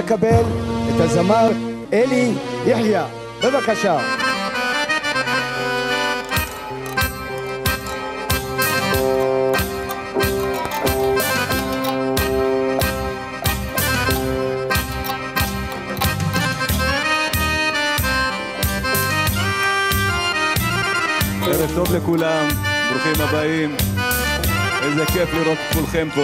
לקבל את הזמר אלי יחיא. בבקשה. ערב טוב לכולם, ברוכים הבאים. איזה כיף לראות את כולכם פה.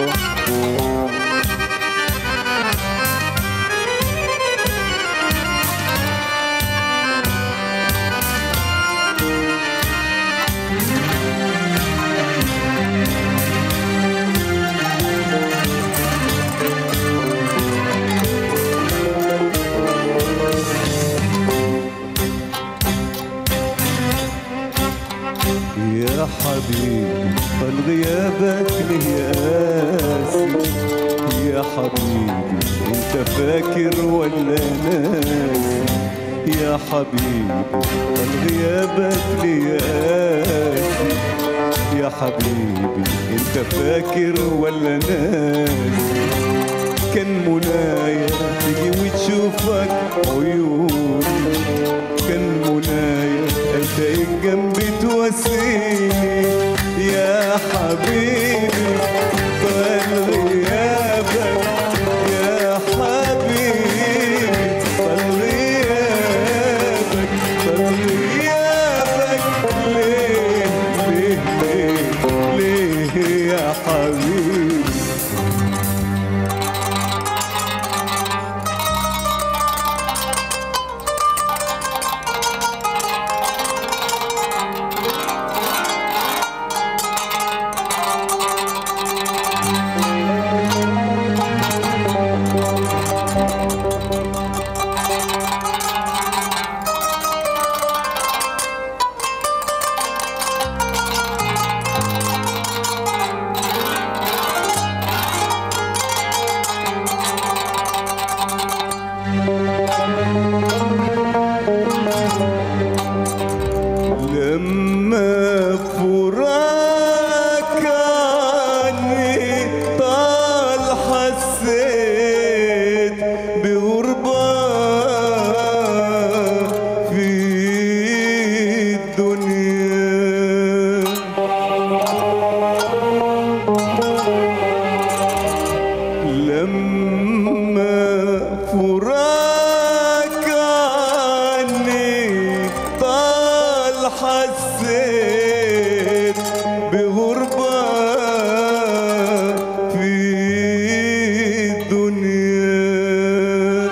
يا حبيبي طال غيابك ليه قاسي يا حبيبي انت فاكر ولا ناسي يا حبيبي طال غيابك ليه قاسي يا حبيبي انت فاكر ولا ناسي كان منايا تيجي وتشوفك عيوني كان منايا التقيك جنبي تواسيني يا حبيبي طال غيابك يا حبيبي طال غيابك طال غيابك ليه ليه ليه ليه يا حبيبي لما فراق عني طال حسيت بغربة في الدنيا لما فراق عني طال حسيت بغربة في الدنيا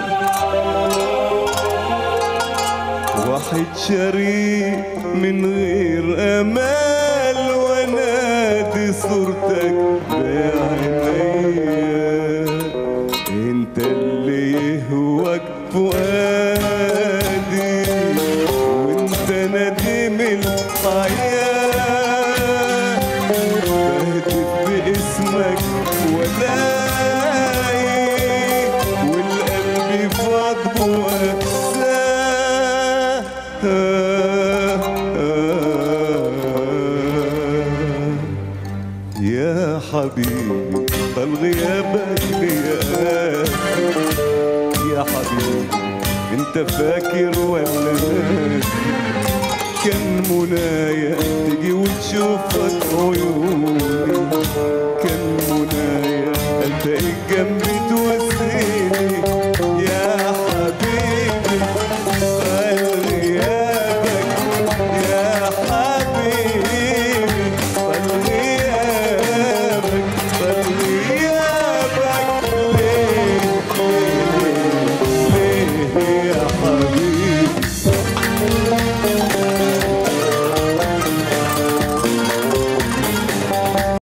واحد شريك من غير امال ونادي صورتك بعينيا انت اللي يهوك فؤادي وانت نديم الحياه بهتف باسمك ولاي والقلب فاض وأساه يا حبيبي طال غيابك ليا يا حبيبي انت فاكر ولا ناسي كان منايا تيجي وتشوفك عيوني